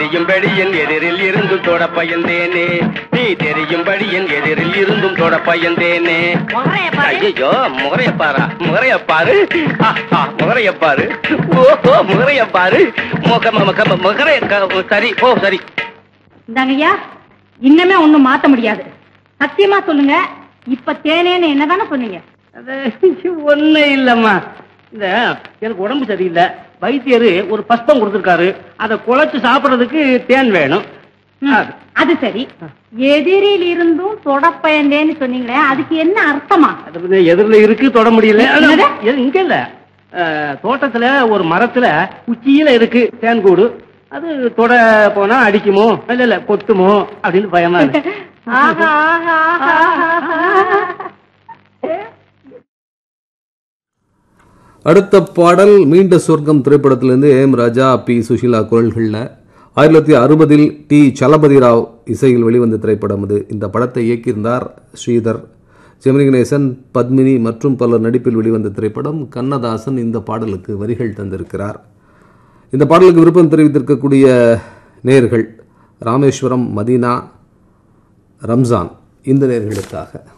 தெரியும்படி என் எதிரில் இருந்தும் தொட பயந்தேனே நீ தெரியும்படி என் எதிரில் இருந்தும் தொட பயந்தேனே ஐயோ முகரைய பாரா முகரைய பாரு ஆஹா, முகரைய பாரு ஓஹோ முகரைய பாரு முக முக முகரைய க- சரி ஓ சரி இந்தாங்கய்யா இன்னமே ஒண்ணும் மாத்த முடியாது சத்தியமா சொல்லுங்க இப்ப தேனேன்னு என்னதானே சொன்னீங்க ஒண்ணு இல்லம்மா இந்த எனக்கு உடம்பு சரியில்லை வைத்தியர் ஒரு பஸ்பம் கொடுத்திருக்காரு அதை குழைச்சு சாப்பிடுறதுக்கு தேன் வேணும் ம், அது. அது சரி எதிரில் இருந்தும் தொடப்பயந்தேன்னு சொன்னீங்களே அதுக்கு என்ன அர்த்தமா அது வந்து எதிரில இருக்கு தொட முடியல என்னது? எது- இங்க இல்ல அஹ், தோட்டத்துல ஒரு மரத்துல உச்சியில இருக்கு தேன் கூடு அது தொட போனா அடிக்குமோ இல்ல இல்ல கொத்துமோ அப்படின்னு பயமா இருக்கு ஆஹா, ஆஹா, ஆஹா, ஆஹா. அடுத்த பாடல் மீண்ட சொர்க்கம் திரைப்படத்திலிருந்து ஏம் ராஜா பி சுஷீலா குரல்களில் ஆயிரத்தி தொள்ளாயிரத்தி அறுபதில் டி சலபதி ராவ் இசையில் வெளிவந்த திரைப்படம் இது இந்த படத்தை இயக்கியிருந்தார் ஸ்ரீதர் ஜெமினி கணேசன் பத்மினி மற்றும் பலர் நடிப்பில் வெளிவந்த திரைப்படம் கண்ணதாசன் இந்த பாடலுக்கு வரிகள் தந்திருக்கிறார் இந்த பாடலுக்கு விருப்பம் தெரிவித்திருக்கக்கூடிய நேர்கள் ராமேஸ்வரம் மதீனா ரம்ஜான் இந்த நேர்களுக்காக